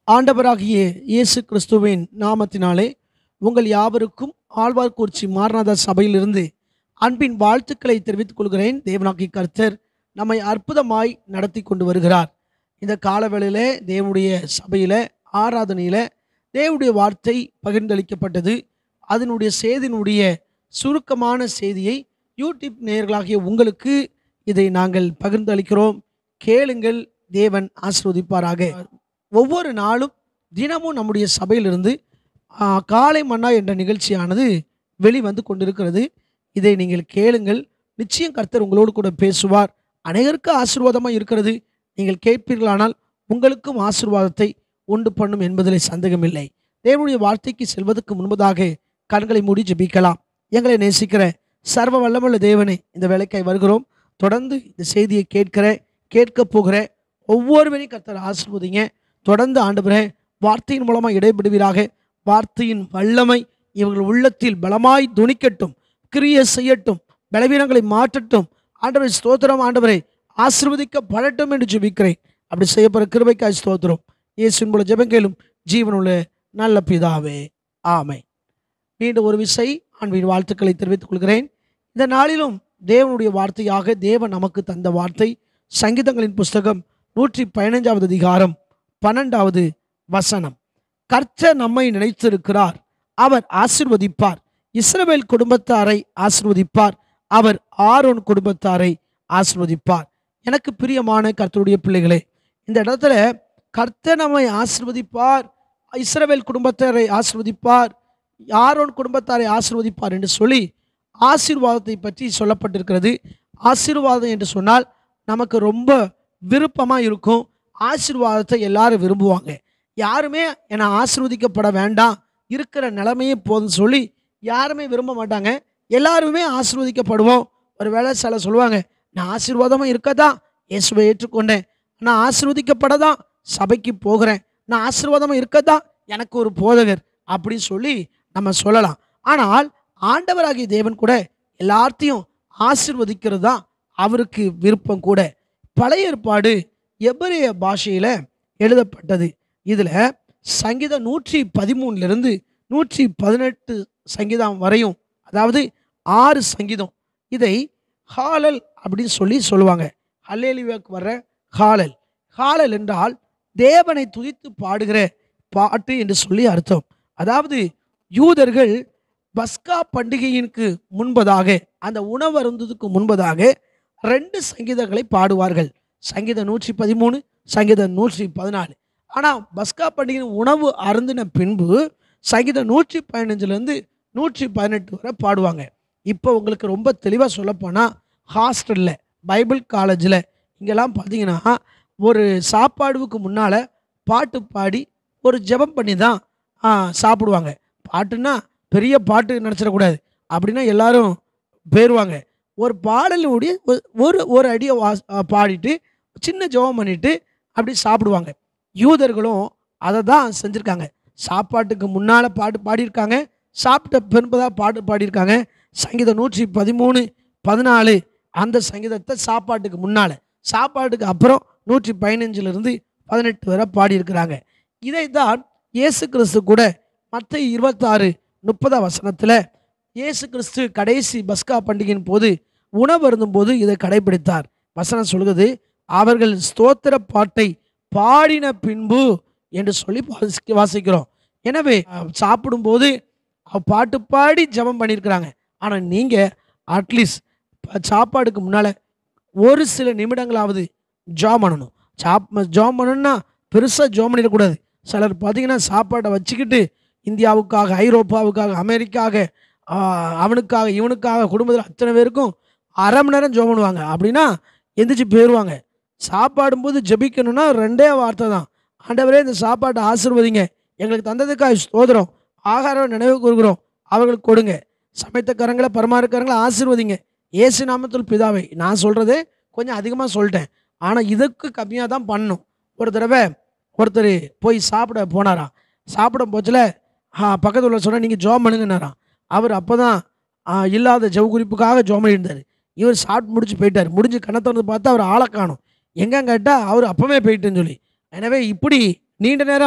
ஆண்டவராகிய இயேசு கிறிஸ்துவின் நாமத்தினாலே உங்கள் யாவருக்கும் ஆழ்வார்குறிச்சி மாரநாத சபையிலிருந்து அன்பின் வாழ்த்துக்களை தெரிவித்துக் கொள்கிறேன் தேவனாகி கர்த்தர் நம்மை அற்புதமாய் நடத்தி கொண்டு வருகிறார் இந்த காலவேளையிலே தேவனுடைய சபையில் ஆராதனையில் தேவனுடைய வார்த்தை பகிர்ந்தளிக்கப்பட்டது அதனுடைய செய்தியினுடைய சுருக்கமான செய்தியை யூடியூப் நேயர்களாகிய உங்களுக்கு இதை நாங்கள் பகிர்ந்தளிக்கிறோம் கேளுங்கள் தேவன் ஆசீர்வதிப்பாராக ஒவ்வொரு நாளும் தினமும் நம்முடைய சபையிலிருந்து ஆ, காலை மன்னா என்ற நிகழ்ச்சியானது வெளிவந்து கொண்டிருக்கிறது இதை நீங்கள் கேளுங்கள் நிச்சயம் கர்த்தர் உங்களோடு கூட பேசுவார் அனைவருக்கு ஆசீர்வாதமாக இருக்கிறது நீங்கள் கேட்பீர்களானால் உங்களுக்கும் ஆசீர்வாதத்தை உண்டு பண்ணும் என்பதிலே சந்தேகமில்லை தேவனுடைய வார்த்தைக்கு செல்வதற்கு முன்பதாக கண்களை மூடி ஜெபிக்கலாம் எங்களை நேசிக்கிற சர்வ வல்லமுள்ள தேவனே இந்த வேலைக்காய் வருகிறோம் தொடர்ந்து இந்த செய்தியை கேட்கிற கேட்க போகிற ஒவ்வொருவரையும் கர்த்தர் ஆசீர்வதிங்க தொடர்ந்து ஆண்டுபிற வார்த்தையின் மூலமாக இடைபெறுவீராக வார்த்தையின் வல்லமை இவர்கள் உள்ளத்தில் பலமாய் துணிக்கட்டும் கிரிய செய்யட்டும் பலவீனங்களை மாற்றட்டும் ஆண்டவரை ஸ்தோத்திரம் ஆண்டவரை ஆசீர்வதிக்கப்படட்டும் என்று ஜெபிக்கிறேன் அப்படி செய்யப்படுற கிருபைக்காய் ஸ்தோத்திரம் இயேசுவின் மூலம் ஜெபங்களும் ஜீவனுள்ள நல்ல பிதாவே ஆமை மீண்டும் ஒரு விசை அன்பின் வாழ்த்துக்களை தெரிவித்துக் கொள்கிறேன் இந்த நாளிலும் தேவனுடைய வார்த்தையாக தேவன் நமக்கு தந்த வார்த்தை சங்கீதங்களின் புஸ்தகம் நூற்றி பதினைஞ்சாவது அதிகாரம் பன்னெண்டாவது வசனம் கர்த்தர் நம்மை நினைத்திருக்கிறார் அவர் ஆசிர்வதிப்பார் இஸ்ரவேல் குடும்பத்தாரை ஆசிர்வதிப்பார் அவர் ஆரோன் குடும்பத்தாரை ஆசிர்வதிப்பார் எனக்கு பிரியமான கர்த்தருடைய பிள்ளைகளே இந்த இடத்துல கர்த்தர் நம்மை ஆசிர்வதிப்பார் இஸ்ரவேல் குடும்பத்தாரை ஆசிர்வதிப்பார் ஆரோன் குடும்பத்தாரை ஆசிர்வதிப்பார் என்று சொல்லி ஆசீர்வாதத்தை பற்றி சொல்லப்பட்டிருக்கிறது ஆசீர்வாதம் என்று சொன்னால் நமக்கு ரொம்ப விருப்பமாக இருக்கும் ஆசீர்வாதத்தை எல்லாரும் விரும்புவாங்க யாருமே என்னை ஆசீர்வதிக்கப்பட வேண்டாம் இருக்கிற நிலைமையே போதும் சொல்லி யாருமே விரும்ப மாட்டாங்க எல்லாருமே ஆசீர்வதிக்கப்படுவோம் ஒரு வேளை சில சொல்லுவாங்க நான் ஆசீர்வாதமாக இருக்கதான் இயேசுவை ஏற்றுக்கொண்டேன் நான் ஆசீர்வதிக்கப்பட தான் சபைக்கு போகிறேன் நான் ஆசீர்வாதமாக இருக்கதான் எனக்கு ஒரு போதகர் அப்படின்னு சொல்லி நம்ம சொல்லலாம் ஆனால் ஆண்டவராகிய தேவன் கூட எல்லாத்தையும் ஆசீர்வதிக்கிறது தான் அவருக்கு விருப்பம் கூட பழைய ஏற்பாடு எபிரேய பாஷையில் எழுதப்பட்டது இதில் சங்கீதம் நூற்றி பதிமூணுலேருந்து நூற்றி பதினெட்டு சங்கீதம் வரையும் அதாவது ஆறு சங்கீதம் இதை ஹாலல் அப்படின்னு சொல்லி சொல்லுவாங்க ஹல்லேலியாக்கு வர்ற ஹாலல் ஹாலல் என்றால் தேவனை துதித்து பாடுகிற பாட்டு என்று சொல்லி அர்த்தம் அதாவது யூதர்கள் பஸ்கா பண்டிகையிற்கு முன்பதாக அந்த உணவு அருந்ததுக்கு முன்பதாக ரெண்டு சங்கீதங்களை பாடுவார்கள் சங்கீதம் நூற்றி பதிமூணு சங்கீதம் நூற்றி பதினாலு ஆனால் பஸ்கா பண்டிகையின் உணவு அருந்தின பின்பு சங்கீதம் நூற்றி பதினஞ்சுலேருந்து நூற்றி பதினெட்டு வரை பாடுவாங்க இப்போ உங்களுக்கு ரொம்ப தெளிவாக சொல்லப்போனால் ஹாஸ்டலில் பைபிள் காலேஜில் இங்கெல்லாம் பார்த்தீங்கன்னா ஒரு சாப்பாடுக்கு முன்னால் பாட்டு பாடி ஒரு ஜெபம் பண்ணி தான் ஆ, சாப்பிடுவாங்க பாட்டுன்னா பெரிய பாட்டு நினச்சிடக்கூடாது அப்படின்னா எல்லாரும் போயிடுவாங்க ஒரு பாடலுடைய ஒரு- ஒரு ஒரு அடியை வாஸ் ஆ, பாடிட்டு சின்ன ஜெபம் பண்ணிட்டு அப்படி சாப்பிடுவாங்க யூதர்களும் அதை தான் செஞ்சுருக்காங்க சாப்பாட்டுக்கு முன்னால் பாட்டு பாடியிருக்காங்க சாப்பிட்ட பின்பதாக பாட்டு பாடியிருக்காங்க சங்கீதம் நூற்றி பதிமூணு பதினாலு அந்த சங்கீதத்தை சாப்பாட்டுக்கு முன்னால் சாப்பாட்டுக்கு அப்புறம் நூற்றி பதினஞ்சுலேருந்து பதினெட்டு வரை பாடியிருக்கிறாங்க இதை தான் இயேசு கிறிஸ்து கூட மற்ற இருபத்தாறு முப்பதாம் வசனத்தில் இயேசு கிறிஸ்து கடைசி பஸ்கா பண்டிகையின் போது உணவு அருந்தும்போது இதை கடைபிடித்தார் வசனம் சொல்கிறது அவர்கள் ஸ்தோத்திர பாட்டை பாடின பின்பு என்று சொல்லி வாசிக்க- வாசிக்கிறோம் எனவே அஹ், சாப்பிடும்போது அஹ், பாட்டு பாடி ஜெபம் பண்ணியிருக்கிறாங்க ஆனால் நீங்கள் அட்லீஸ்ட் சாப்பாடுக்கு முன்னால் ஒரு சில நிமிடங்களாவது ஜாம் பண்ணணும் சாப் ஜாம் பண்ணணும்னா பெருசாக ஜாம் பண்ணிடக்கூடாது சிலர் பார்த்தீங்கன்னா சாப்பாடை வச்சுக்கிட்டு இந்தியாவுக்காக ஐரோப்பாவுக்காக அமெரிக்காக ஆஹ், அவனுக்காக இவனுக்காக குடும்பத்தில் அத்தனை பேருக்கும் அரை மணி நேரம் ஜோம் பண்ணுவாங்க அப்படின்னா எந்திரிச்சு போயிடுவாங்க சாப்பாடும்போது ஜெபிக்கணும்னா ரெண்டே வார்த்தை தான் ஆண்டவரே இந்த சாப்பாட்டை ஆசீர்வதிங்க எங்களுக்கு தந்ததுக்காக ஸ்தோத்திரம் ஆகாரம் நினைவு கூறுகிறோம் அவர்களுக்கு கொடுங்க சமைத்த கரங்களை பரமாறுக்கரங்களை ஆசீர்வதிங்க இயேசு நாமத்தில் பிதாவை நான் சொல்கிறதே கொஞ்சம் அதிகமாக சொல்லிட்டேன் ஆனால் இதுக்கு கம்மியாக தான் பண்ணணும் ஒரு தடவை ஒருத்தர் போய் சாப்பிட போனாராம் சாப்பிட போச்சில் பக்கத்தில் உள்ள சொன்னால் நீங்கள் ஜோம் பண்ணுங்கன்னாராம் அவர் அப்போ தான் இல்லாத ஜவு குறிப்புக்காக ஜோம் பண்ணியிருந்தார் இவர் சாப்பிட்டு முடிச்சு போயிட்டார் முடிஞ்சு கண்ணை திறந்து பார்த்தா அவர் ஆளை காணும் எங்கன்னு கேட்டால் அவர் அப்பவே போயிட்டுன்னு சொல்லி எனவே இப்படி நீண்ட நேரம்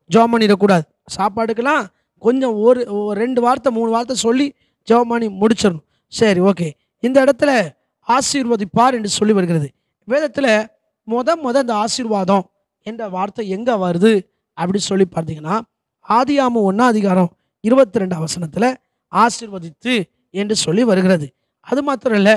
ஜெபம் பண்ணிடக்கூடாது சாப்பாடுக்கெல்லாம் கொஞ்சம் ஒரு ஒரு ரெண்டு வார்த்தை மூணு வார்த்தை சொல்லி ஜெபம் பண்ணி முடிச்சிடணும் சரி ஓகே இந்த இடத்துல ஆசீர்வதிப்பார் என்று சொல்லி வருகிறது வேதத்தில் முத முத இந்த ஆசீர்வாதம் என்ற வார்த்தை எங்கே வருது அப்படி சொல்லி பார்த்தீங்கன்னா ஆதியாம ஒன்றாம் அதிகாரம் இருபத்தி ரெண்டு வசனத்தில் ஆசீர்வதித்து என்று சொல்லி வருகிறது அது மாத்திரம் இல்லை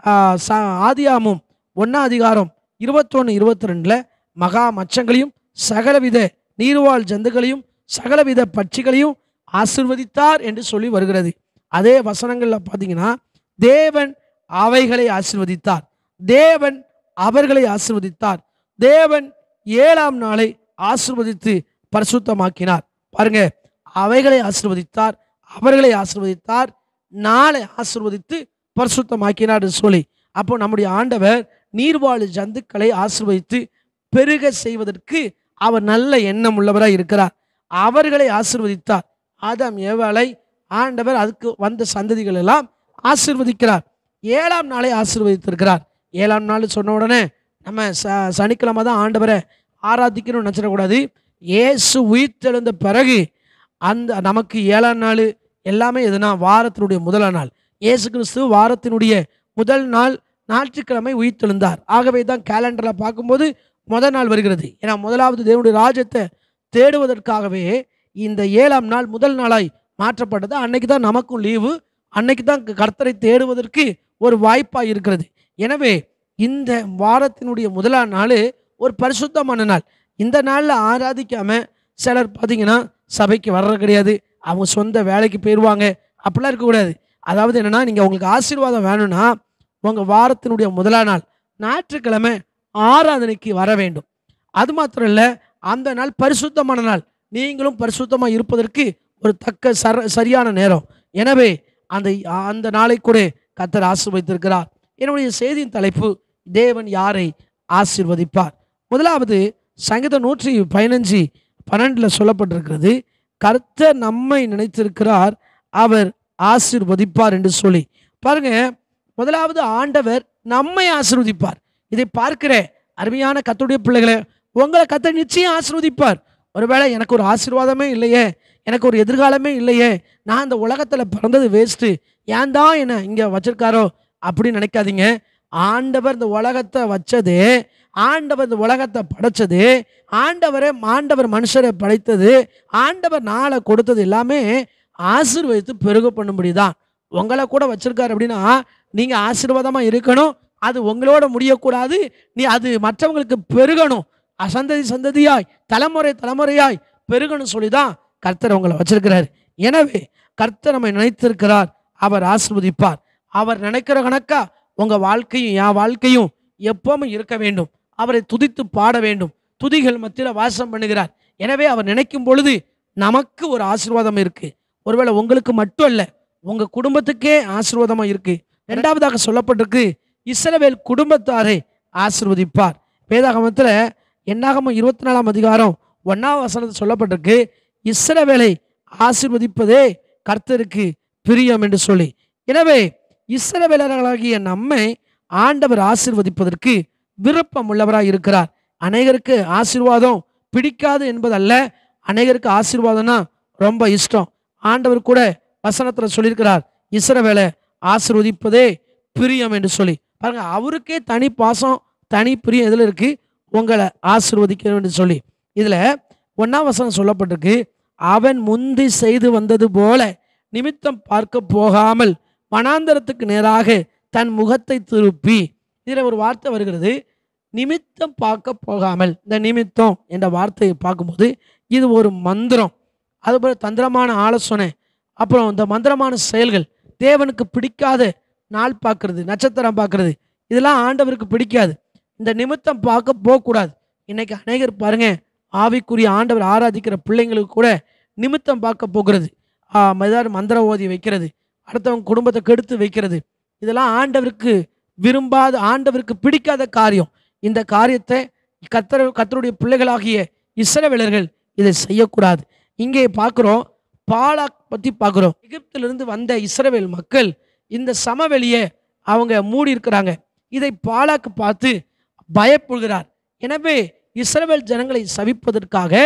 ஆதியாமும் ஒன்றாம் அதிகாரம் இருபத்தொன்று இருபத்தி ரெண்டில் மகா மச்சங்களையும் சகலவித நீர்வாழ் ஜந்துக்களையும் சகலவித பட்சிகளையும் ஆசிர்வதித்தார் என்று சொல்லி வருகிறது அதே வசனங்களில் பார்த்தீங்கன்னா தேவன் அவைகளை ஆசிர்வதித்தார் தேவன் அவர்களை ஆசிர்வதித்தார் தேவன் ஏழாம் நாளை ஆசிர்வதித்து பரிசுத்தமாக்கினார் பாருங்க அவைகளை ஆசிர்வதித்தார் அவர்களை ஆசிர்வதித்தார் நாளை ஆசிர்வதித்து பரிசுத்தமாக்கினார் என்று சொல்லி அப்போ நம்முடைய ஆண்டவர் நீர்வாழ் ஜந்துக்களை ஆசிர்வதித்து பெருக செய்வதற்கு அவர் நல்ல எண்ணம் உள்ளவராய் இருக்கிறார் அவர்களை ஆசிர்வதித்தார் ஆதாம் ஏவாளை ஆண்டவர் அதுக்கு வந்த சந்ததிகள் எல்லாம் ஆசிர்வதிக்கிறார் ஏழாம் நாளை ஆசிர்வதித்திருக்கிறார் ஏழாம் நாள் சொன்ன உடனே நம்ம ச சனிக்கிழமை தான் ஆண்டவரை ஆராதிக்கணும்னு நினச்சிடக்கூடாது இயேசு உயிர்த்தெழுந்த பிறகு அந்த நமக்கு ஏழாம் நாள் எல்லாமே எதுனா வாரத்தினுடைய முதல் நாள் இயேசு கிறிஸ்து வாரத்தினுடைய முதல் நாள் ஞாயிற்றுக்கிழமை உயிர்த்தெழுந்தார் ஆகவே தான் கேலண்டரில் பார்க்கும்போது முதல் நாள் வருகிறது ஏன்னா முதலாவது தேவனுடைய ராஜ்யத்தை தேடுவதற்காகவே இந்த ஏழாம் நாள் முதல் நாளாய் மாற்றப்பட்டது அன்னைக்கு தான் நமக்கும் லீவு அன்னைக்கு தான் கர்த்தரை தேடுவதற்கு ஒரு வாய்ப்பாக இருக்கிறது எனவே இந்த வாரத்தினுடைய முதலாம் நாள் ஒரு பரிசுத்தமான நாள் இந்த நாளில் ஆராதிக்காம சிலர் பார்த்தீங்கன்னா சபைக்கு வர்றது கிடையாது அவங்க சொந்த வேலைக்கு போயிடுவாங்க அப்படிலாம் இருக்கக்கூடாது அதாவது என்னென்னா நீங்கள் உங்களுக்கு ஆசீர்வாதம் வேணும்னா உங்கள் வாரத்தினுடைய முதலாம் நாள் ஞாயிற்றுக்கிழமை ஆராதனைக்கு வர வேண்டும் அது மாத்திரம் இல்லை அந்த நாள் பரிசுத்தமான நாள் நீங்களும் பரிசுத்தமாக இருப்பதற்கு ஒரு தக்க சர சரியான நேரம் எனவே அந்த அந்த நாளை கூட கத்தர் ஆசீர்வதித்திருக்கிறார் என்னுடைய செய்தியின் தலைப்பு தேவன் யாரை ஆசீர்வதிப்பார் முதலாவது சங்கீதம் நூற்றி பதினஞ்சு பன்னெண்டில் சொல்லப்பட்டிருக்கிறது கர்த்தர் நம்மை நினைத்திருக்கிறார் அவர் ஆசீர்வதிப்பார் என்று சொல்லி பாருங்க முதலாவது ஆண்டவர் நம்மை ஆசீர்வதிப்பார் இதை பார்க்கிற அருமையான கத்துடைய பிள்ளைகளை உங்களை கத்த நிச்சயம் ஆசீர்வதிப்பார் ஒருவேளை எனக்கு ஒரு ஆசீர்வாதமே இல்லையே எனக்கு ஒரு எதிர்காலமே இல்லையே நான் இந்த உலகத்தில் பிறந்தது வேஸ்ட்டு ஏன் தான் என்ன இங்கே வச்சிருக்காரோ அப்படின்னு நினைக்காதீங்க ஆண்டவர் இந்த உலகத்தை வச்சது ஆண்டவர் இந்த உலகத்தை படைச்சது ஆண்டவரே ஆண்டவர் மனுஷரை படைத்தது ஆண்டவர் நாளை கொடுத்தது எல்லாமே ஆசீர்வதித்து பெருக பண்ணும்படி தான் உங்களை கூட வச்சிருக்காரு அப்படின்னா நீங்கள் ஆசீர்வாதமாக இருக்கணும் அது உங்களோட முடியக்கூடாது நீ அது மற்றவங்களுக்கு பெருகணும் சந்ததி சந்ததியாய் தலைமுறை தலைமுறையாய் பெருகணும் சொல்லி தான் கர்த்தர் உங்களை வச்சிருக்கிறார் எனவே கர்த்தர் நம்மை நினைத்திருக்கிறார் அவர் ஆசிர்வதிப்பார் அவர் நினைக்கிற கணக்கா உங்கள் வாழ்க்கையும் என் வாழ்க்கையும் எப்பவும் இருக்க வேண்டும் அவரை துதித்து பாட வேண்டும் துதிகள் மத்தியில் வாசம் பண்ணுகிறார் எனவே அவர் நினைக்கும் பொழுது நமக்கு ஒரு ஆசீர்வாதம் இருக்கு ஒருவேளை உங்களுக்கு மட்டும் அல்ல உங்க குடும்பத்துக்கே ஆசீர்வாதமா இருக்கு இரண்டாவதாக சொல்லப்பட்டிருக்கு இஸ்ரவேல் குடும்பத்தாரை ஆசீர்வதிப்பார் வேதாகமத்தில் என்னாகமம் இருபத்தி நாலாம் அதிகாரம் ஒன்னாம் வசனத்தில் சொல்லப்பட்டிருக்கு இஸ்ரவேலை ஆசீர்வதிப்பதே கர்த்தருக்கு பிரியம் என்று சொல்லி எனவே இஸ்ரவேலர்களாகிய நம்மை ஆண்டவர் ஆசீர்வதிப்பதற்கு விருப்பம் உள்ளவராக இருக்கிறார் அநேகருக்கு ஆசீர்வாதம் பிடிக்காது என்பதல்ல அநேகருக்கு ஆசீர்வாதம்னா ரொம்ப இஷ்டம் ஆண்டவர் கூட வசனத்தில் சொல்லியிருக்கிறார் இஸ்ரவேலை ஆசீர்வதிப்பதே பிரியம் என்று சொல்லி பாருங்க அவருக்கே தனி பாசம் தனி பிரியம் இதில் இருக்கு உங்களை ஆசீர்வதிக்கணும் என்று சொல்லி இதில் ஒன்றாம் வசனம் சொல்லப்பட்டிருக்கு அவன் முந்தி செய்து வந்தது போல நிமித்தம் பார்க்க போகாமல் வனாந்தரத்துக்கு நேராக தன் முகத்தை திருப்பி இதில் ஒரு வார்த்தை வருகிறது நிமித்தம் பார்க்க போகாமல் இந்த நிமித்தம் என்ற வார்த்தையை பார்க்கும்போது இது ஒரு மந்திரம் அதுபோல் தந்திரமான ஆலோசனை அப்புறம் இந்த மந்திரமான செயல்கள் தேவனுக்கு பிடிக்காத நாள் பார்க்கறது நட்சத்திரம் பார்க்கறது இதெல்லாம் ஆண்டவருக்கு பிடிக்காது இந்த நிமித்தம் பார்க்க போகக்கூடாது இன்னைக்கு அநேகர் பாருங்க ஆவிக்குரிய ஆண்டவர் ஆராதிக்கிற பிள்ளைங்களுக்கு கூட நிமித்தம் பார்க்க போகிறது ஏதாவது மந்திர ஓதி வைக்கிறது அடுத்தவங்க குடும்பத்தை கெடுத்து வைக்கிறது இதெல்லாம் ஆண்டவருக்கு விரும்பாத ஆண்டவருக்கு பிடிக்காத காரியம் இந்த காரியத்தை கத்தர் கத்தருடைய பிள்ளைகளாகிய இஸ்ரவேலர்கள் இதை செய்யக்கூடாது இங்கே பார்க்குறோம் பாலாக் பற்றி பார்க்குறோம் எகிப்திலிருந்து வந்த இஸ்ரவேல் மக்கள் இந்த சமவெளியை அவங்க மூடி இருக்கிறாங்க இதை பாலாக்கு பார்த்து பயப்படுகிறார் எனவே இஸ்ரவேல் ஜனங்களை சவிப்பதற்காக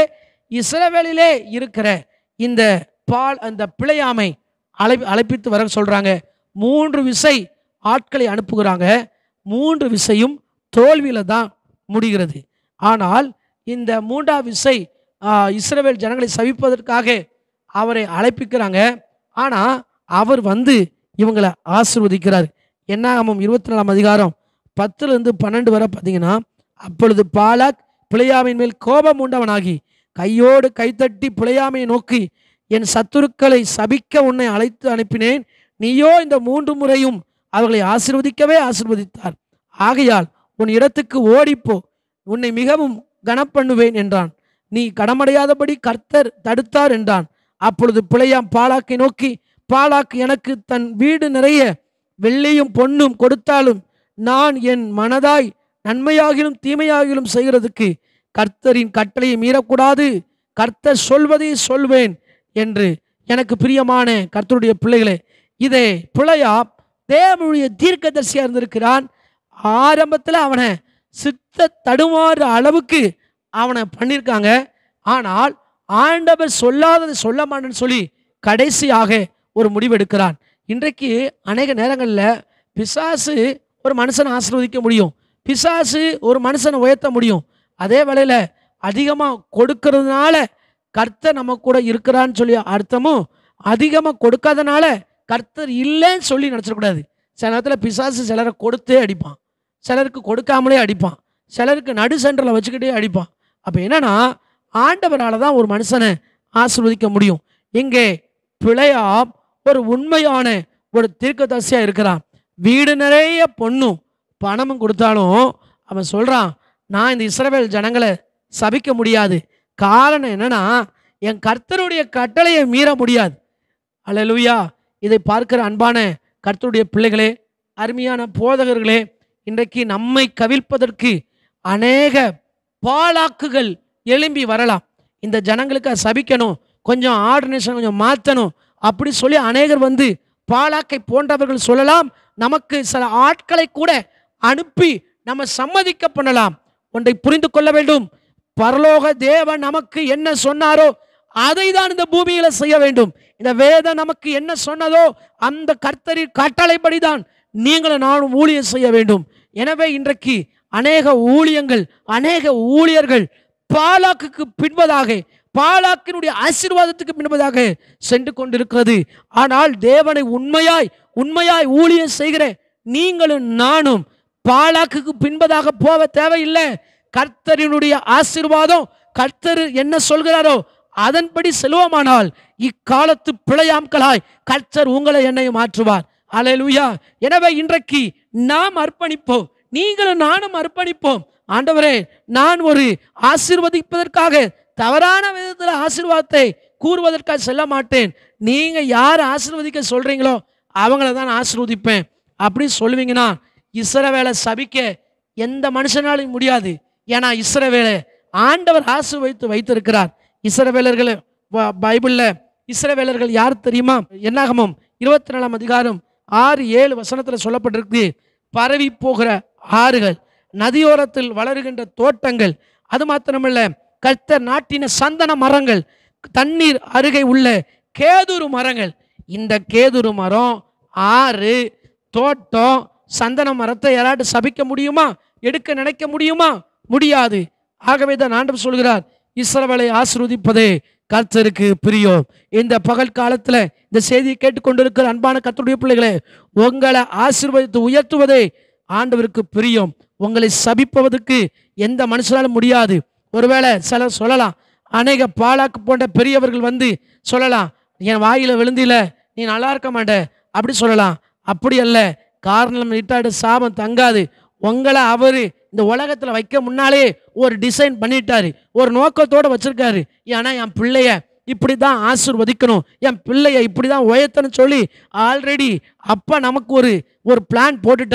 இஸ்ரவேலிலே இருக்கிற இந்த பால் அந்த பிழையாமை அழை அழைப்பித்து வர சொல்றாங்க மூன்று விசை ஆட்களை அனுப்புகிறாங்க மூன்று விசையும் தோல்வியில தான் முடிகிறது ஆனால் இந்த மூன்றாம் விசை ஆ, இஸ்ரவேல் ஜனங்களை சவிப்பதற்காக அவரை அழைப்பிக்கிறாங்க ஆனால் அவர் வந்து இவங்களை ஆசீர்வதிக்கிறார் என்னாகமம் இருபத்தி நாலாம் அதிகாரம் பத்துலேருந்து பன்னெண்டு வரை பார்த்தீங்கன்னா அப்பொழுது பாலாக் பிழையாமின் மேல் கோபம் உண்டவனாகி கையோடு கைத்தட்டி பிழையாமையை நோக்கி என் சத்துருக்களை சபிக்க உன்னை அழைத்து அனுப்பினேன் நீயோ இந்த மூன்று முறையும் அவர்களை ஆசீர்வதிக்கவே ஆசீர்வதித்தார் ஆகையால் உன் இடத்துக்கு ஓடிப்போ உன்னை மிகவும் கனப்பண்ணுவேன் என்றான் நீ கடமடையாதபடி கர்த்தர் தடுத்தார் என்றான் அப்பொழுது பிழையாம் பாலாக்கை நோக்கி பாலாக் எனக்கு தன் வீடு நிறைய வெள்ளியும் பொன்னும் கொடுத்தாலும் நான் என் மனதாய் நன்மையாகிலும் தீமையாகிலும் செய்கிறதுக்கு கர்த்தரின் கட்டளையை மீறக்கூடாது கர்த்தர் சொல்வதை சொல்வேன் என்று எனக்கு பிரியமான கர்த்தருடைய பிள்ளைகளே இதே பிழையா தேவனுடைய தீர்க்கதரிசியாக இருந்திருக்கிறான் ஆரம்பத்தில் அவனை சித்த தடுமாறு அளவுக்கு அவனை பண்ணியிருக்காங்க ஆனால் ஆண்டவர் சொல்லாததை சொல்ல மாட்டேன்னு சொல்லி கடைசியாக ஒரு முடிவெடுக்கிறான் இன்றைக்கு அநேக நேரங்களில் பிசாசு ஒரு மனுஷனை ஆசீர்வதிக்க முடியும் பிசாசு ஒரு மனுஷனை உயர்த்த முடியும் அதே வேளையில் அதிகமாக கொடுக்கறதுனால கர்த்தர் நம்ம கூட இருக்கிறான்னு சொல்லி அர்த்தமும் அதிகமாக கொடுக்காதனால கர்த்தர் இல்லைன்னு சொல்லி நினச்சிடக்கூடாது சில நேரத்தில் பிசாசு சிலரை கொடுத்தே அடிப்பான் சிலருக்கு கொடுக்காமலே அடிப்பான் சிலருக்கு நடு சென்டரில் வச்சுக்கிட்டே அடிப்பான் அப்போ என்னன்னா ஆண்டவரால் தான் ஒரு மனுஷனை ஆசீர்வதிக்க முடியும் இங்கே பிழையா ஒரு உண்மையான ஒரு தீர்க்கதரிசியாக இருக்கிறான் வீடு நிறைய பொண்ணும் பணமும் கொடுத்தாலும் அவன் சொல்கிறான் நான் இந்த இஸ்ரவேல் ஜனங்களை சபிக்க முடியாது காரணம் என்னன்னா என் கர்த்தருடைய கட்டளையை மீற முடியாது அல்லேலூயா இதை பார்க்கிற அன்பான கர்த்தருடைய பிள்ளைகளே அருமையான போதகர்களே இன்றைக்கு நம்மை கவிழ்ப்பதற்கு அநேக பாலாக்குகள் எழும்பி வரலாம் இந்த ஜனங்களுக்கு அதை சபிக்கணும் கொஞ்சம் ஆர்டினேஷன் கொஞ்சம் மாற்றணும் அப்படி சொல்லி அநேகர் வந்து பாலாக்கை போன்றவர்கள் சொல்லலாம் நமக்கு சில ஆட்களை கூட அனுப்பி நம்ம சம்மதிக்க பண்ணலாம் ஒன்றை புரிந்து கொள்ள வேண்டும் பரலோக தேவன் நமக்கு என்ன சொன்னாரோ அதை தான் இந்த பூமியில செய்ய வேண்டும் இந்த வேதம் நமக்கு என்ன சொன்னதோ அந்த கர்த்தரின் கட்டளைப்படிதான் நீங்களும் நானும் ஊழியம் செய்ய வேண்டும் எனவே இன்றைக்கு அநேக ஊழியங்கள் அநேக ஊழியர்கள் பாலாக்குக்கு பின்பதாக பாலாக்கினுடைய ஆசீர்வாதத்துக்கு பின்பதாக சென்று கொண்டிருக்கிறது ஆனால் தேவனை உண்மையாய் உண்மையாய் ஊழியம் செய்கிற நீங்களும் நானும் பாலாக்குக்கு பின்பதாக போக தேவையில்லை கர்த்தரினுடைய ஆசீர்வாதம் கர்த்தர் என்ன சொல்கிறாரோ அதன்படி செல்வோமானால் இக்காலத்து பிழையாம்களாய் கர்த்தர் உங்களை என்னை மாற்றுவார் அல்லேலூயா எனவே இன்றைக்கு நாம் அர்ப்பணிப்போம் நீங்களும் நானும் அர்ப்பணிப்போம் ஆண்டவரே நான் ஒரு ஆசீர்வதிப்பதற்காக தவறான விதத்தில் ஆசீர்வாதத்தை கூறுவதற்காக செல்ல மாட்டேன் நீங்க யார் ஆசீர்வதிக்க சொல்றீங்களோ அவங்கள தான் நான் ஆசீர்வதிப்பேன் அப்படி சொல்லுவீங்கன்னா இஸ்ரவேலை சபிக்க எந்த மனுஷனாலும் முடியாது ஏன்னா இஸ்ரவேலை ஆண்டவர் ஆசீர்வதித்து வைத்திருக்கிறார் இஸ்ரவேலர்கள் ப- பைபிள்ல இஸ்ரவேலர்கள் யார் தெரியுமா என்னாகமம் இருபத்தி நாலாம் அதிகாரம் ஆறு ஏழு வசனத்துல சொல்லப்பட்டிருக்கு பரவி போகிற ஆறுகள் நதியோரத்தில் வளருகின்ற தோட்டங்கள் அது மாத்திரமல்ல கர்த்தர் நாட்டின சந்தன மரங்கள் தண்ணீர் அருகே உள்ள கேதுரு மரங்கள் இந்த கேதுரு மரம் ஆறு தோட்டம் சந்தன மரத்தை யாராட்டு சபிக்க முடியுமா எடுக்க நினைக்க முடியுமா முடியாது ஆகவே தான் ஆண்டவர் சொல்கிறார் இஸ்ரவேலை ஆசீர்வதிப்பதே கர்த்தருக்கு பிரியம் இந்த பகல் காலத்துல இந்த செய்தியை கேட்டுக்கொண்டிருக்கிற அன்பான கர்த்தருடைய பிள்ளைகளே உங்களை ஆசீர்வதித்து உயர்த்துவதே ஆண்டவருக்கு பிரியம் உங்களை சபிப்பதற்கு எந்த மனுஷனாலும் முடியாது ஒருவேளை சிலர் சொல்லலாம் அநேக பாலாக்கு போன்ற பெரியவர்கள் வந்து சொல்லலாம் என் வாயில விழுந்தில நீ நல்லா இருக்க மாட்ட அப்படி சொல்லலாம் அப்படி அல்ல காரணம் இட்டாடு சாபம் தங்காது உங்களை அவர் இந்த உலகத்தில் வைக்க முன்னாலே ஒரு டிசைன் பண்ணிட்டாரு ஒரு நோக்கத்தோட வச்சிருக்காரு ஏன்னா என் பிள்ளைய இப்படி தான் ஆசீர்வதிக்கணும் என் பிள்ளைய இப்படி தான் உயர்த்தணும் சொல்லி ஆல்ரெடி அப்பா நமக்கு ஒரு ஒரு பிளான் போட்டுட்டாரு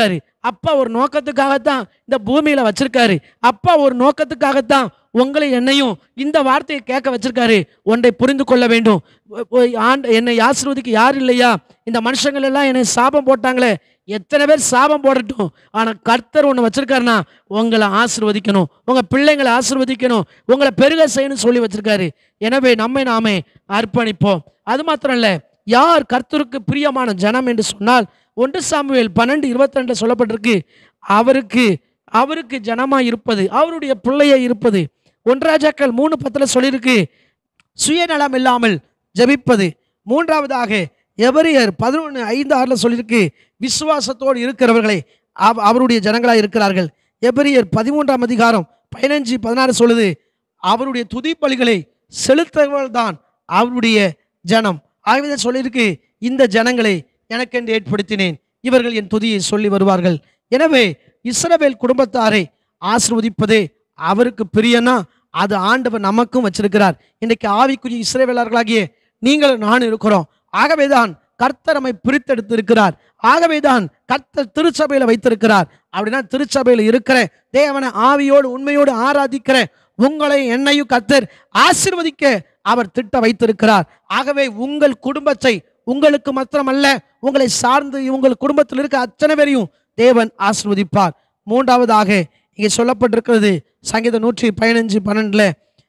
அப்பா ஒரு நோக்கத்துக்காகத்தான் இந்த பூமியில வச்சிருக்காரு அப்பா ஒரு நோக்கத்துக்காகத்தான் உங்களை என்னையும் இந்த வார்த்தையை கேட்க வச்சிருக்காரு ஒன்றை புரிந்து கொள்ள வேண்டும் ஒ- ஒ- ஆண்ட என்னை ஆசீர்வதிக்க யார் இல்லையா இந்த மனுஷங்கள் எல்லாம் என்னை சாபம் போட்டாங்களே எத்தனை பேர் சாபம் போடட்டும் ஆனா கர்த்தர் ஒன்று வச்சிருக்காருன்னா உங்களை ஆசீர்வதிக்கணும் உங்க பிள்ளைங்களை ஆசீர்வதிக்கணும் உங்களை பெருக செய்யணும்னு சொல்லி வச்சிருக்காரு எனவே நம்மை நாமே அர்ப்பணிப்போம் அது மாத்திரம் இல்ல யார் கர்த்தருக்கு பிரியமான ஜனம் என்று சொன்னால் ஒன்று சாமுவேல் பன்னெண்டு இருபத்தி ரெண்டுல சொல்லப்பட்டிருக்கு அவருக்கு அவருக்கு ஜனமா இருப்பது அவருடைய பிள்ளைய இருப்பது ஒன்றாஜாக்கள் மூணு பத்துல சொல்லியிருக்கு சுயநலம் இல்லாமல் ஜெபிப்பது மூன்றாவதாக எவரியர் பதினொன்று ஐந்து ஆறில் சொல்லியிருக்கு விசுவாசத்தோடு இருக்கிறவர்களை அவ- அவருடைய ஜனங்களாக இருக்கிறார்கள் எபரியர் பதிமூன்றாம் அதிகாரம் பதினஞ்சு பதினாறு சொல்லுது அவருடைய துதி பலிகளை செலுத்தவர்கள் தான் அவருடைய ஜனம் ஆகவே தான் சொல்லியிருக்கு இந்த ஜனங்களை எனக்கென்று ஏற்படுத்தினேன் இவர்கள் என் துதியை சொல்லி வருவார்கள் எனவே இஸ்ரவேல் குடும்பத்தாரை ஆசிர்வதிப்பதே அவருக்கு பிரியனா அது ஆண்டவர் நமக்கும் வச்சிருக்கிறார் இன்றைக்கு ஆவிக்குரிய இஸ்ரவேலர்களாகிய நீங்களும் நான் இருக்கிறோம் ஆகவேதான் கர்த்தர் நம்மை பிரித்தெடுத்து இருக்கிறார் ஆகவேதான் கர்த்தர் திருச்சபையில வைத்திருக்கிறார் அப்படின்னா திருச்சபையில இருக்கிற தேவனை ஆவியோடு உண்மையோடு ஆராதிக்கிற உங்களை என்னையும் கர்த்தர் ஆசீர்வதிக்க அவர் திட்ட வைத்திருக்கிறார் ஆகவே உங்கள் குடும்பத்தை உங்களுக்கு மாத்திரமல்ல உங்களை சார்ந்து உங்கள் குடும்பத்தில் இருக்க அத்தனை பேரையும் தேவன் ஆசீர்வதிப்பார் மூன்றாவதாக இங்கே சொல்லப்பட்டிருக்கிறது சங்கீதம் நூற்றி பதினஞ்சு பன்னெண்டுல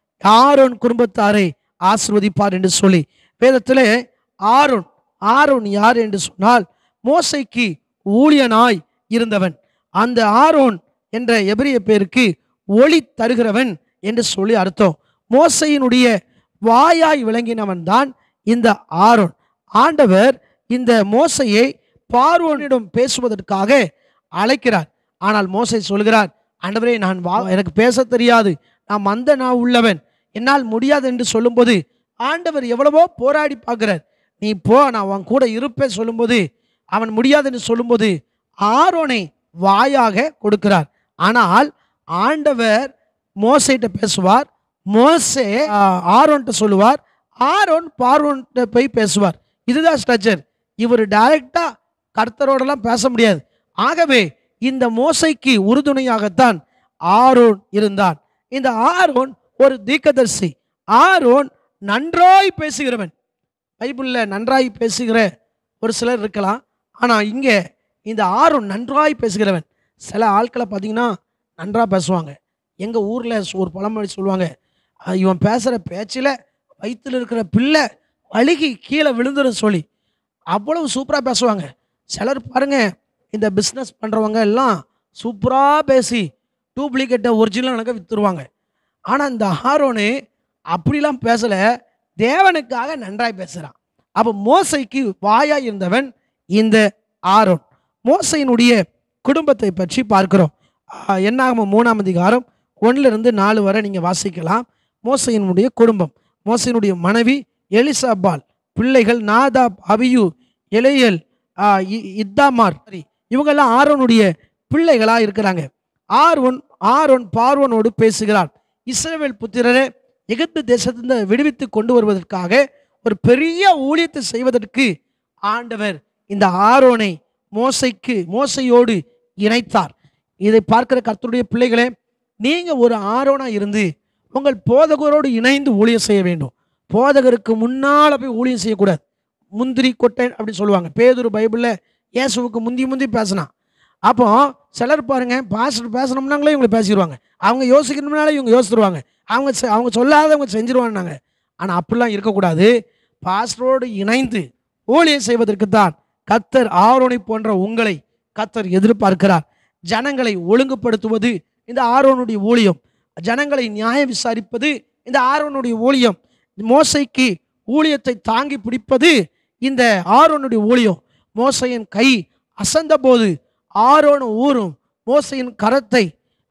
ஆரோன் குடும்பத்தாரை ஆசீர்வதிப்பார் என்று சொல்லி வேதத்திலே ஆரோன் ஆரோன் யார் என்று சொன்னால் மோசைக்கு ஊழியனாய் இருந்தவன் அந்த ஆரோன் என்ற எபிரிய பேருக்கு ஒளி தருகிறவன் என்று சொல்லி அர்த்தம் மோசையினுடைய வாயாய் விளங்கினவன் தான் இந்த ஆரோன் ஆண்டவர் இந்த மோசையை பார்வோனிடம் பேசுவதற்காக அழைக்கிறார் ஆனால் மோசை சொல்கிறார் ஆண்டவரே நான் வா எனக்கு பேச தெரியாது நான் மந்த நான் உள்ளவன் என்னால் முடியாது என்று சொல்லும்போது ஆண்டவர் எவ்வளவோ போராடி பார்க்கிறார் நீ போ நான் உன் கூட இருப்பேன் சொல்லும்போது அவன் முடியாதுன்னு சொல்லும்போது ஆரோனை வாயாக கொடுக்கிறார் ஆனால் ஆண்டவர் மோசைட்ட பேசுவார் மோசே ஆ, ஆரோன்ட்ட சொல்லுவார் ஆரோன் பார்வோன்ட்ட போய் பேசுவார் இதுதான் ஸ்ட்ரக்சர் இவர் டைரக்டா கர்த்தரோடலாம் பேச முடியாது ஆகவே இந்த மோசைக்கு உறுதுணையாகத்தான் ஆரோன் இருந்தான் இந்த ஆரோன் ஒரு தீர்க்கதரிசி ஆரோன் நன்றாய் பேசுகிறவன் பைபிளில் நன்றாய் பேசுகிற ஒரு சிலர் இருக்கலாம் ஆனால் இங்கே இந்த ஆரோன் நன்றாய் பேசுகிறவன் சில ஆட்களை பார்த்தீங்கன்னா நன்றாக பேசுவாங்க எங்கள் ஊரில் ஒரு பழமொழி சொல்லுவாங்க "அஹ், இவன் பேசுகிற பேச்சில் வயிற்றில் இருக்கிற பிள்ளை அழுகி கீழே விழுந்துரும் சொல்லி அவ்வளவு சூப்பராக பேசுவாங்க சிலர் பாருங்க இந்த பிஸ்னஸ் பண்ணுறவங்க எல்லாம் சூப்பராக பேசி டூப்ளிகேட்டை ஒரிஜினல் எனக்கு விற்றுருவாங்க ஆனால் இந்த ஆரோனு அப்படிலாம் பேசலை தேவனுக்காக நன்றாய் பேசுகிறான் அப்போ மோசைக்கு வாயாய் இருந்தவன் இந்த ஆரோன் மோசையினுடைய குடும்பத்தை பற்றி பார்க்கிறோம் ஆஹ் என்னாகம மூணாம் அதிகாரம் ஒண்ணுல இருந்து நாலு வரை நீங்கள் வாசிக்கலாம் மோசையினுடைய குடும்பம் மோசையினுடைய மனைவி எலிசாபால் பிள்ளைகள் நாதாப் அபியு எலையல் ஆஹ் இ- இத்தாமார் சரி இவங்கெல்லாம் ஆரோனுடைய பிள்ளைகளாக இருக்கிறாங்க ஆர்வன் ஆரோன் பார்வனோடு பேசுகிறார் இஸ்ரவேல் புத்திரரே எகிப்து தேசத்திலிருந்து விடுவித்து கொண்டு வருவதற்காக ஒரு பெரிய ஊழியத்தை செய்வதற்கு ஆண்டவர் இந்த ஆரோனை மோசைக்கு மோசையோடு இணைத்தார் இதை பார்க்கிற கர்த்தருடைய பிள்ளைகளே நீங்க ஒரு ஆரோனா இருந்து உங்கள் போதகரோடு இணைந்து ஊழியம் செய்ய வேண்டும் போதகருக்கு முன்னால போய் ஊழியம் செய்யக்கூடாது முந்திரி கொட்டை அப்படின்னு சொல்லுவாங்க பேதுரு பைபிளில் இயேசுவுக்கு முந்தி முந்தி பேசினான் அப்போ சிலர் பாருங்க பாஸ்டர் பேசணும்னாங்களே இவங்களை பேசிடுவாங்க அவங்க யோசிக்கணும்னாலே இவங்க யோசிச்சிருவாங்க அவங்க செ- அவங்க சொல்லாதவங்க செஞ்சிருவாங்க ஆனால் அப்படிலாம் இருக்கக்கூடாது பாஸ்டரோடு இணைந்து ஊழியம் செய்வதற்கு தான் கத்தர் ஆரோனை போன்ற உங்களை கத்தர் எதிர்பார்க்கிறார் ஜனங்களை ஒழுங்குபடுத்துவது இந்த ஆரோனுடைய ஊழியம் ஜனங்களை நியாயம் விசாரிப்பது இந்த ஆரோனுடைய ஊழியம் மோசைக்கு ஊழியத்தை தாங்கி பிடிப்பது இந்த ஆரோனுடைய ஊழியம் மோசையின் கை அசந்தபோது ஆரோன் ஊரும் மோசையின் கரத்தை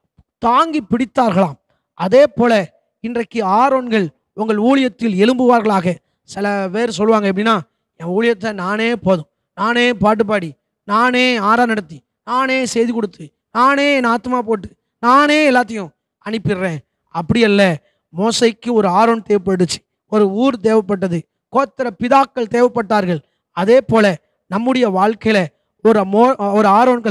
தாங்கி பிடித்தார்களாம் அதே போல இன்றைக்கு ஆரோன்கள் உங்கள் ஊழியத்தில் எழும்புவார்களாக சில பேர் சொல்லுவாங்க எப்படின்னா என் ஊழியத்தை நானே போதும் நானே பாட்டு பாடி நானே ஆறா நடத்தி நானே செய்தி கொடுத்து நானே என் ஆத்மா போட்டு நானே எல்லாத்தையும் அனுப்பிடுறேன் அப்படி அல்ல மோசைக்கு ஒரு ஆரோன் தேவைப்பட்டுச்சு ஒரு ஊர் தேவைப்பட்டது கோத்திர பிதாக்கள் தேவைப்பட்டார்கள் அதே போல நம்முடைய வாழ்க்கையில ஒரு மோ ஒரு ஆரோன்களை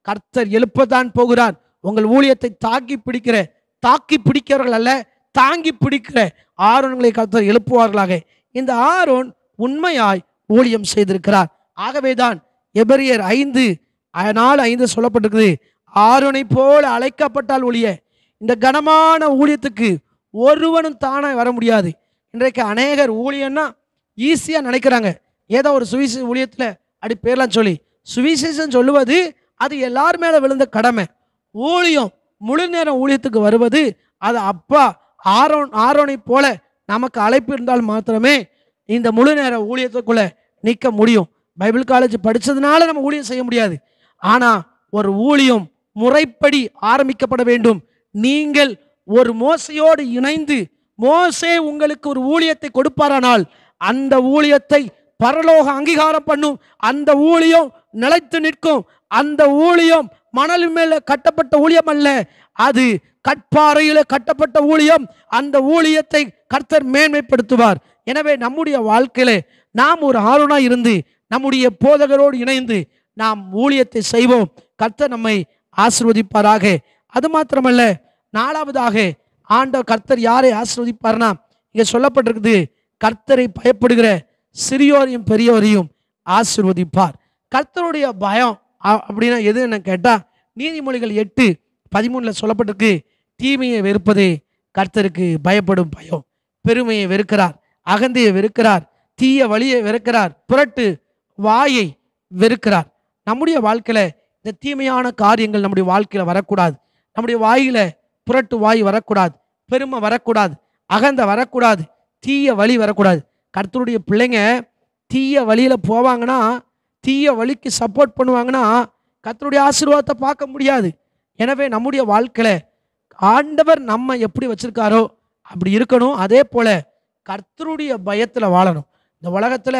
கர்த்தர் எழுப்பத்தான் போகிறார் உங்கள் ஊழியத்தை தாக்கி பிடிக்கிற தாக்கி பிடிக்கிறவர்கள் அல்ல தாங்கி பிடிக்கிற ஆரோன்களை கர்த்தர் எழுப்புவார்களாக இந்த ஆரோன் உண்மையாய் ஊழியம் செய்திருக்கிறார் ஆகவேதான் எபரியர் ஐந்து அஹ், நாலு ஐந்து சொல்லப்பட்டிருக்குது ஆரோனை போல அழைக்கப்பட்டால் ஒழிய இந்த கனமான ஊழியத்துக்கு ஒருவனும் தானே வர முடியாது இன்றைக்கு அநேகர் ஊழியம்னா ஈஸியாக நினைக்கிறாங்க ஏதோ ஒரு சுவிசேஷ ஊழியத்தில் அப்படி பேர்லாம் சொல்லி சுவிசேஷம் சொல்லுவது அது எல்லார் மேலே விழுந்த கடமை ஊழியம் முழு நேரம் ஊழியத்துக்கு வருவது அது அப்பா ஆரோன் ஆரோனை போல நமக்கு அழைப்பு இருந்தால் மாத்திரமே இந்த முழு நேர ஊழியத்துக்குள்ள நிற்க முடியும் பைபிள் காலேஜ் படிச்சதுனால நம்ம ஊழியம் செய்ய முடியாது ஆனா ஒரு ஊழியம் முறைப்படி ஆரம்பிக்கப்பட வேண்டும் நீங்கள் ஒரு மோசையோடு இணைந்து மோசே உங்களுக்கு ஒரு ஊழியத்தை கொடுப்பாரானால் அந்த ஊழியத்தை பரலோக அங்கீகாரம் பண்ணும் அந்த ஊழியம் நிலைத்து நிற்கும் அந்த ஊழியம் மணல் மேல கட்டப்பட்ட ஊழியம் அல்ல அது கட்பாறையில கட்டப்பட்ட ஊழியம் அந்த ஊழியத்தை கர்த்தர் மேன்மைப்படுத்துவார் எனவே நம்முடைய வாழ்க்கையில நாம் ஒரு ஆளுனா இருந்து நம்முடைய போதகரோடு இணைந்து நாம் ஊழியத்தை செய்வோம் கர்த்தர் நம்மை ஆசிர்வதிப்பாராக அது மாத்திரமல்ல நாலாவதாக ஆண்டவர் கர்த்தர் யாரை ஆசிர்வதிப்பார்னா இங்க சொல்லப்பட்டிருக்குது கர்த்தரை பயப்படுகிற சிறியோரையும் பெரியோரையும் ஆசிர்வதிப்பார் கர்த்தருடைய பயம் அ- அப்படின்னா எது என்ன கேட்டா நீதிமொழிகள் எட்டு பதிமூணுல சொல்லப்பட்டிருக்கு தீமையை வெறுப்பதே கர்த்தருக்கு பயப்படும் பயம் பெருமையை வெறுக்கிறார் அகந்தையை வெறுக்கிறார் தீய வழியை வெறுக்கிறார் புரட்டு வாயை வெறுக்கிறார் நம்முடைய வாழ்க்கையில இந்த தீமையான காரியங்கள் நம்முடைய வாழ்க்கையில வரக்கூடாது நம்முடைய வாயில புரட்டு வாய் வரக்கூடாது பெருமை வரக்கூடாது அகந்த வரக்கூடாது தீய வழி வரக்கூடாது கர்த்தருடைய பிள்ளைங்க தீய வழியில போவாங்கன்னா தீய வழிக்கு சப்போர்ட் பண்ணுவாங்கன்னா கர்த்தருடைய ஆசீர்வாதத்தை பார்க்க முடியாது எனவே நம்முடைய வாழ்க்கையில ஆண்டவர் நம்ம எப்படி வச்சிருக்காரோ அப்படி இருக்கணும் அதே போல கர்த்தருடைய பயத்துல வாழணும் இந்த உலகத்துல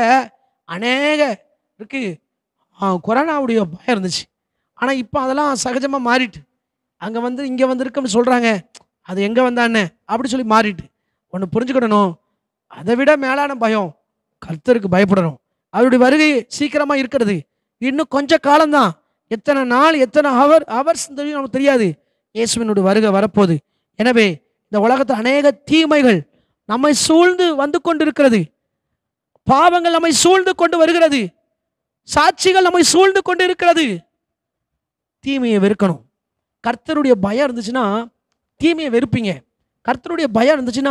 அநேக இருக்கு ஆ, கொரோனாவுடைய பயம் இருந்துச்சு ஆனா இப்போ அதெல்லாம் சகஜமா மாறிட்டு அங்க வந்து இங்க வந்திருக்குன்னு சொல்றாங்க அது எங்க வந்தானே அப்படி சொல்லி மாறிட்டு ஒன்று புரிஞ்சுக்கிடணும் அதை விட மேலான பயம் கர்த்தருக்கு பயப்படணும் அவருடைய வருகை சீக்கிரமா இருக்கிறது இன்னும் கொஞ்ச காலம்தான் எத்தனை நாள் எத்தனை ஹவர் ஹவர்ஸ் தெரியும் நமக்கு தெரியாது இயேசுவினுடைய வருகை வரப்போகுது எனவே இந்த உலகத்து அநேக தீமைகள் நம்மை சூழ்ந்து வந்து கொண்டிருக்கிறது பாவங்கள் நம்மை சூழ்ந்து கொண்டு வருகிறது சாட்சிகள் நம்மை சூழ்ந்து கொண்டு இருக்கிறது தீமையை வெறுக்கணும் கர்த்தருடைய பயம் இருந்துச்சுன்னா தீமையை வெறுப்பீங்க கர்த்தருடைய பயம் இருந்துச்சுன்னா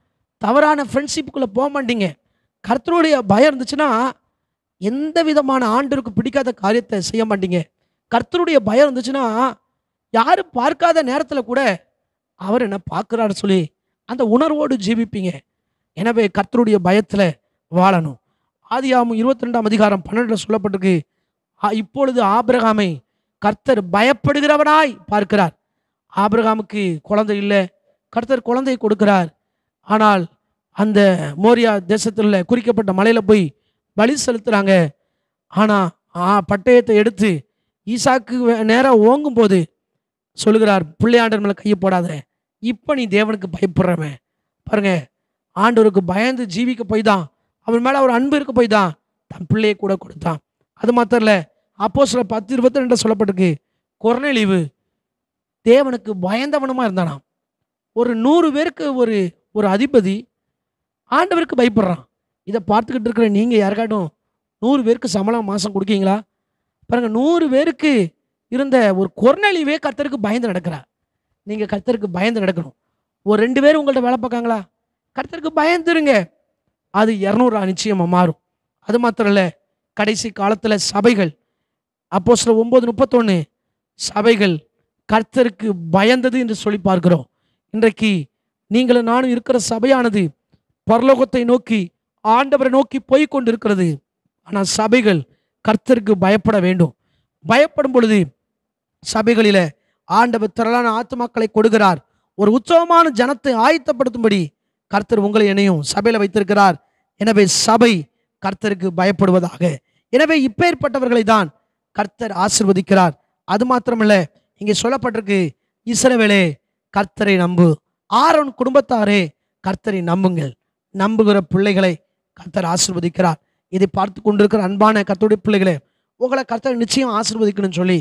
தவறான ஃப்ரெண்ட்ஷிப்புக்குள்ளே போக மாட்டீங்க கர்த்தருடைய பயம் இருந்துச்சுன்னா எந்த விதமான ஆண்டருக்கு பிடிக்காத காரியத்தை செய்ய மாட்டீங்க கர்த்தருடைய பயம் இருந்துச்சுன்னா யாரும் பார்க்காத நேரத்தில் கூட அவர் என்ன பார்க்குறாரு சொல்லி அந்த உணர்வோடு ஜீவிப்பீங்க எனவே கர்த்தருடைய பயத்தில் வாழணும் ஆதியாமம் இருபத்தி ரெண்டாம் அதிகாரம் பன்னெண்டில் சொல்லப்பட்டிருக்கு "ஆ, இப்பொழுது ஆபிரகாமை கர்த்தர் பயப்படுகிறவனாய் பார்க்கிறார் ஆபிரகாமுக்கு குழந்தை இல்லை கர்த்தர் குழந்தை கொடுக்கிறார் ஆனால் அந்த மோரியா தேசத்தில் உள்ள குறிக்கப்பட்ட மலையில போய் பலி செலுத்துறாங்க ஆனா ஆ, பட்டயத்தை எடுத்து ஈசாக்கு நேராக ஓங்கும் போது சொல்லுகிறார் பிள்ளையாண்டர் மேலே கையை போடாத இப்போ நீ தேவனுக்கு பயப்படுறவன் பாருங்க ஆண்டவருக்கு பயந்து ஜீவிக்க போய் தான் அவன் மேலே ஒரு அன்பு இருக்க போய் தான் தன் பிள்ளையை கூட கொடுத்தான் அது மாத்திரம் இல்லை அப்போ சில பத்து இருபத்தி ரெண்டு சொல்லப்பட்டிருக்கு கொர்நேலிவு தேவனுக்கு பயந்தவனுமா இருந்தானாம் ஒரு நூறு பேருக்கு ஒரு ஒரு அதிபதி ஆண்டவருக்கு பயப்படுறான் இதை பார்த்துக்கிட்டு இருக்கிற நீங்கள் யாருக்காட்டும் நூறு பேருக்கு சம்பளம் மாதம் கொடுக்கீங்களா பாருங்க நூறு பேருக்கு இருந்த ஒரு கொர்நேலிவே கர்த்தருக்கு பயந்து நடக்கிறா நீங்கள் கர்த்தருக்கு பயந்து நடக்கணும் ஒரு ரெண்டு பேரும் உங்கள்ட்ட வேலை பார்க்காங்களா கர்த்தருக்கு பயந்துருங்க அது இரநூறு நிச்சயமாக மாறும் அது மாத்திரம் இல்லை கடைசி காலத்தில் சபைகள் அப்போ சில ஒம்பது முப்பத்தொன்று சபைகள் கர்த்தருக்கு பயந்தது என்று சொல்லி பார்க்கிறோம் இன்றைக்கு நீங்களும் நானும் இருக்கிற சபையானது பரலோகத்தை நோக்கி ஆண்டவரை நோக்கி போய் கொண்டிருக்கிறது ஆனால் சபைகள் கர்த்தருக்கு பயப்பட வேண்டும் பயப்படும் பொழுது சபைகளில ஆண்டவர் திரளான ஆத்துமாக்களை கொடுக்கிறார் ஒரு உற்சவமான ஜனத்தை ஆயத்தப்படுத்தும்படி கர்த்தர் உங்களை என்னையும் சபையில வைத்திருக்கிறார் எனவே சபை கர்த்தருக்கு பயப்படுவதாக எனவே இப்பேற்பட்டவர்களை தான் கர்த்தர் ஆசிர்வதிக்கிறார் அது மாத்திரமல்ல இங்கே சொல்லப்பட்டிருக்கு இஸ்ரவேலே கர்த்தரை நம்பு ஆரோன் குடும்பத்தாரே கர்த்தரை நம்புங்கள் நம்புகிற பிள்ளைகளை கர்த்தர் ஆசிர்வதிக்கிறார் இதை பார்த்து கொண்டிருக்கிற அன்பான கர்த்தருடைய பிள்ளைகளே உங்களை கர்த்தர் நிச்சயம் ஆசிர்வதிக்கணும்னு சொல்லி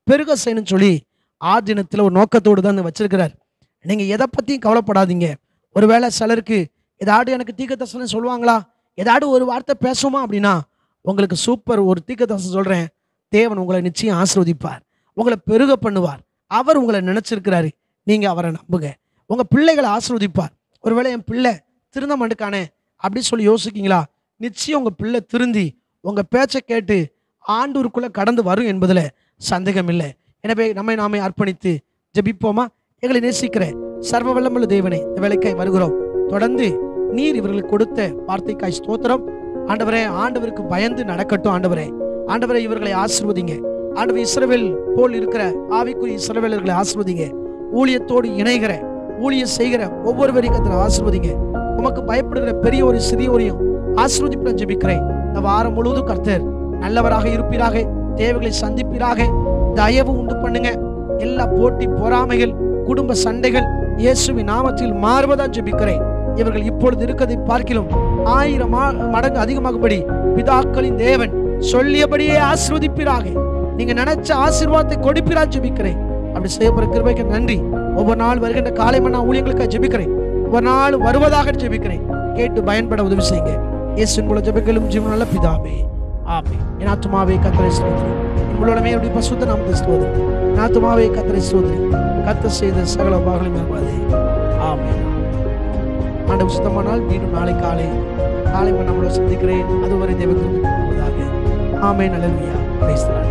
பெருக செய்யணும்னு சொல்லி ஆதினத்தில் ஒரு நோக்கத்தோடு தான் வச்சிருக்கிறார் நீங்கள் எதை பற்றியும் கவலைப்படாதீங்க ஒருவேளை சிலருக்கு ஏதாடு எனக்கு தீர்க்கதரிசனம் சொல்லுவாங்களா ஏதாடு ஒரு வார்த்தை பேசுமா அப்படின்னா உங்களுக்கு சூப்பர் ஒரு தீர்க்கதரிசனம் சொல்கிறேன் தேவன் உங்களை நிச்சயம் ஆசீர்வதிப்பார் உங்களை பெருக பண்ணுவார் அவர் உங்களை நினச்சிருக்கிறாரு நீங்கள் அவரை நம்புங்க உங்கள் பிள்ளைகளை ஆசீர்வதிப்பார் ஒருவேளை என் பிள்ளை திருந்த மாட்டுக்கானே அப்படி சொல்லி யோசிக்கீங்களா நிச்சயம் உங்கள் பிள்ளை திருந்தி உங்கள் பேச்சை கேட்டு ஆண்டூருக்குள்ளே கடந்து வரும் என்பதில் சந்தேகம் இல்லை எனவே நம்மை நாமே அர்ப்பணித்து ஜெபிப்போமா எங்களை நேசிக்கிற சர்வ வல்லமுள்ள தேவனே இந்த வேலைக்காய் வருகிறோம் தொடர்ந்து நீர் இவர்களுக்கு கொடுத்த வார்த்தைக்காய் ஸ்தோத்திரம் ஆண்டவரே ஆண்டவருக்கு பயந்து நடக்கட்டும் ஆண்டவரே ஆண்டவரே இவர்களை ஆசிர்வதிங்க ஆண்டவர் இஸ்ரவேல் போல் இருக்கிற ஆவிக்குரிய இஸ்ரவேலர்களை ஆசிர்வதிங்க ஊழியத்தோடு இணைகிற ஊழியம் செய்கிற ஒவ்வொருவரையும் கத்திர ஆசிர்வதிங்க உமக்கு பயப்படுகிற பெரியவரையும் சிறியோரையும் ஆசிர்வதிப்பு நான் ஜெபிக்கிறேன் இந்த வாரம் முழுவதும் கர்த்தர் நல்லவராக இருப்பீராக தேவைகளை சந்திப்பீராக தயவு உண்டு பண்ணுங்க எல்லா போட்டி பொறாமைகள் குடும்ப சண்டைகள் இயேசுவின் நாமத்தில் மாறுவதா ஜெபிக்கிறேன் இவர்கள் இப்பொழுது இருக்கதை பார்க்கிலும் ஆயிரம் மா- மடங்கு அதிகமாகும்படி பிதாக்களின் தேவன் சொல்லியபடியே ஆசிர்வதிப்பீராக நீங்க நினைச்ச ஆசீர்வாதத்தை கொடுப்பீரா ஜெபிக்கிறேன் அப்படி செய்யப்படுற கிருபைக்கு நன்றி ஒவ்வொரு நாள் வருகின்ற காலை மன்னா ஊழியங்களுக்காக ஜெபிக்கிறேன் ஒவ்வொரு நாள் வருவதாக ஜெபிக்கிறேன் கேட்டு பயன்பட உதவி செய்யுங்க இயேசுவின் மூலம் ஜெபிக்கலும் ஜீவன் நல்ல பிதாவே ஆமே என் ஆத்துமாவே கத்தரை சோதரி உங்களோடமே அப்படி பசுத்த நாமத்தை சோதரி என் ஆத்துமாவே கத்தரை சோதரி கத்த செய்த சகல உபாகளையும் மேற்பாதே ஆமே ஆண்டவர் சுத்தமானால் மீண்டும் நாளை காலை காலை நம்மளை சந்திக்கிறேன் அதுவரை தேவத்திற்கு ஆமே நல்லவியா பிரைஸ்